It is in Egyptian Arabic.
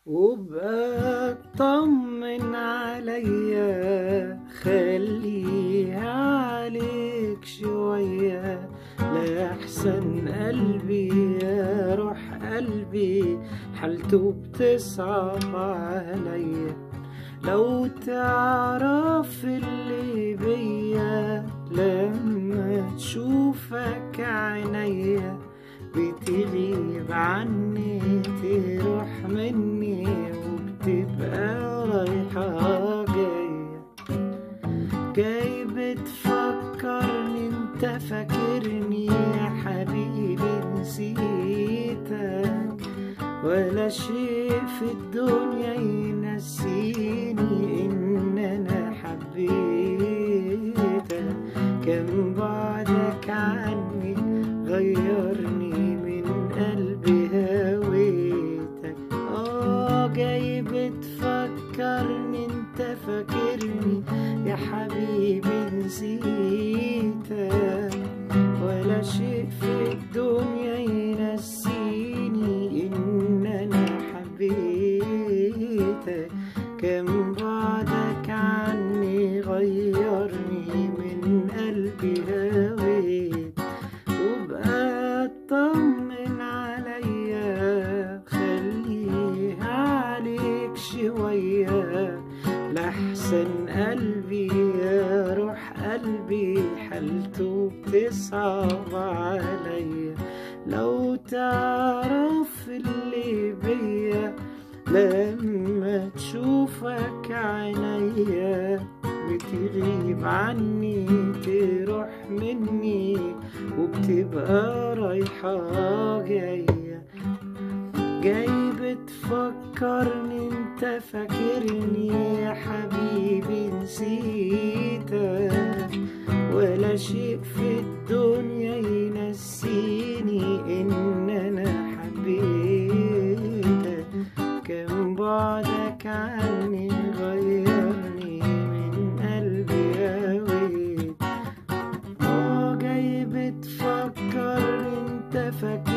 وبقى طمن عليا خليها عليك شوية لأحسن قلبي يا روح قلبي حالته بتصعب عليا لو تعرف اللي بيا لما تشوفك عينيا بتغيب عني تروح مني وبتبقى رايحة جاية جاي بتفكرني انت فاكرني يا حبيبي نسيتك ولا شيء في الدنيا ينسيني ان انا حبيتك كم بعدك عني غيرني من قلبي هويتك اه جاي بتفكرني انت فاكرني يا حبيبي نسيتك ولا شيء في الدنيا ينسيني ان انا حبيتك كم بعدك عني غيرني من قلبي هويت وبقى اطمن عليا خليها عليك شوية لحسن قلبي يا روح قلبي حالته بتصعب عليا لو تعرف اللي بيا لما تشوفك عينيا بتغيب عني تروح مني وبتبقى رايحة جاية جاي بتفكرني انت فاكرني يا حبيبي نسيتك ولا شيء في الدنيا ينسيني ان انا حبيتك كم بعدك عني غيرني من قلبي هويت اه جاي بتفكرني انت فاكرني